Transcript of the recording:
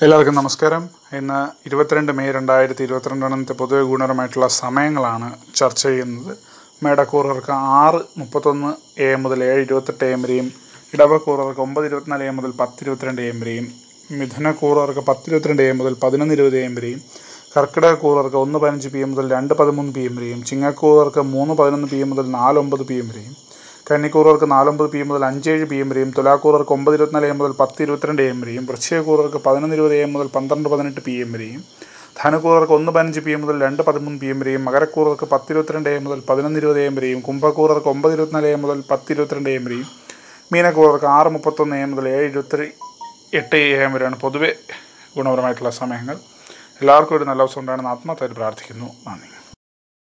എല്ലാവർക്കും നമസ്കാരം ഇന്ന് ഇരുപത്തിരണ്ട് മെയ് രണ്ടായിരത്തി ഇരുപത്തിരണ്ടിനത്തെ പൊതുവെ ഗുണപരമായിട്ടുള്ള സമയങ്ങളാണ് ചർച്ച ചെയ്യുന്നത് മേടക്കൂറുകാർക്ക് ആറ് മുപ്പത്തൊന്ന് എ എം മുതൽ ഏഴ് ഇരുപത്തെട്ട് എം വരെയും ഇടവക്കൂറുകാർക്ക് ഒമ്പത് ഇരുപത്തിനാല് എം മുതൽ പത്ത് ഇരുപത്തിരണ്ട് എം വരെയും മിഥുനക്കൂറുകാർക്ക് പത്ത് ഇരുപത്തിരണ്ട് എം മുതൽ പതിനൊന്ന് ഇരുപത് എം വരെയും കർക്കിടകക്കൂറുകാർക്ക് ഒന്ന് പതിനഞ്ച് പി എം മുതൽ രണ്ട് പതിമൂന്ന് പി എം വരെയും ചിങ്ങക്കൂറുകാർക്ക് മൂന്ന് പതിനൊന്ന് പി എം മുതൽ നാല് ഒമ്പത് പി എം വരെയും കന്നിക്കൂറുകാർക്ക് നാലൊമ്പത് പി എം മുതൽ അഞ്ചേഴ് പി എം വരെയും തുലാക്കൂറുകാർക്ക് ഒമ്പത് ഇരുപത്തിനാല് എം മുതൽ പത്ത് ഇരുപത്തിരണ്ട് എം വരെയും വൃശ്ചികക്കൂറുകാർക്ക് പതിനൊന്ന് ഇരുപത് എം മുതൽ പന്ത്രണ്ട് പതിനെട്ട് പി എം വരെയും ധനുക്കൂറുകാർക്ക് ഒന്ന് പതിനഞ്ച് പി എം മുതൽ രണ്ട് പതിമൂന്ന് പി എം വരെയും മകരക്കൂറുകാർക്ക് പത്ത് ഇരുപത്തിരണ്ട് എം മുതൽ പതിനൊന്ന് ഇരുപത് എം വരെയും കുംഭക്കൂറുകാർക്ക് ഒമ്പത് ഇരുപത്തിനാല് എം മുതൽ പത്ത് ഇരുപത്തിരണ്ട് എം വരെയും മീനക്കൂറുകാർക്ക് ആറ് മുപ്പത്തൊന്ന് എം മുതൽ ഏഴ് ഇരുപത്തി എട്ട് എം വരെയാണ് പൊതുവെ ഗുണപരമായിട്ടുള്ള സമയങ്ങൾ എല്ലാവർക്കും ഒരു നല്ല ദിവസം ഉണ്ടാകണമെന്ന് ആത്മാർത്ഥമായിട്ട് പ്രാർത്ഥിക്കുന്നു നന്ദി